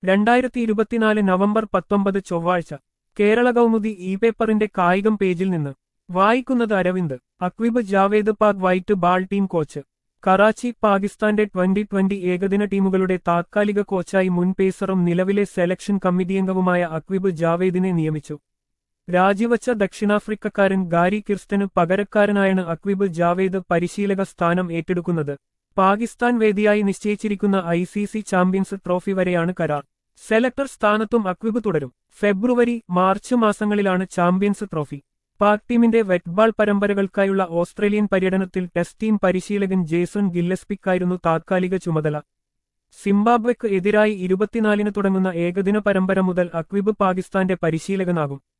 രണ്ടായിരത്തി ഇരുപത്തിനാല് നവംബർ പത്തൊമ്പത് ചൊവ്വാഴ്ച കേരള കൗമുദി ഇ പേപ്പറിന്റെ കായികം പേജിൽ നിന്ന് വായിക്കുന്നത് Aravind Aqib Javed Pak white ball team coach Karachi പാകിസ്ഥാന്റെ ട്വന്റി ട്വന്റി ഏകദിന ടീമുകളുടെ താത്കാലിക കോച്ചായി മുൻ പേസറും നിലവിലെ സെലക്ഷൻ കമ്മിറ്റിയംഗവുമായ അക്വിബ് ജാവേദിനെ നിയമിച്ചു രാജിവച്ച ദക്ഷിണാഫ്രിക്കക്കാരൻ ഗാരി കിർസ്റ്റന് പകരക്കാരനായാണ് അക്വിബ് ജാവേദ് പരിശീലക സ്ഥാനം ഏറ്റെടുക്കുന്നത് പാകിസ്ഥാൻ വേദിയായി നിശ്ചയിച്ചിരിക്കുന്ന I C C champions trophy വരെയാണ് കരാർ സെലക്ടർ സ്ഥാനത്തും അക്വിബ് തുടരും ഫെബ്രുവരി മാർച്ച് മാസങ്ങളിലാണ് ചാമ്പ്യൻസ് ട്രോഫി പാക് ടീമിന്റെ വെറ്റ്ബാൾ പരമ്പരകൾക്കായുള്ള ഓസ്ട്രേലിയൻ പര്യടനത്തിൽ ടെസ്റ്റ് ടീം പരിശീലകൻ ജേസൺ ഗില്ലസ്പിക്കായിരുന്നു താത്കാലിക ചുമതല സിംബാബ്വെക്ക് എതിരായി ഇരുപത്തിനാലിന് തുടങ്ങുന്ന ഏകദിന പരമ്പര മുതൽ അക്വിബ് പാകിസ്ഥാന്റെ പരിശീലകനാകും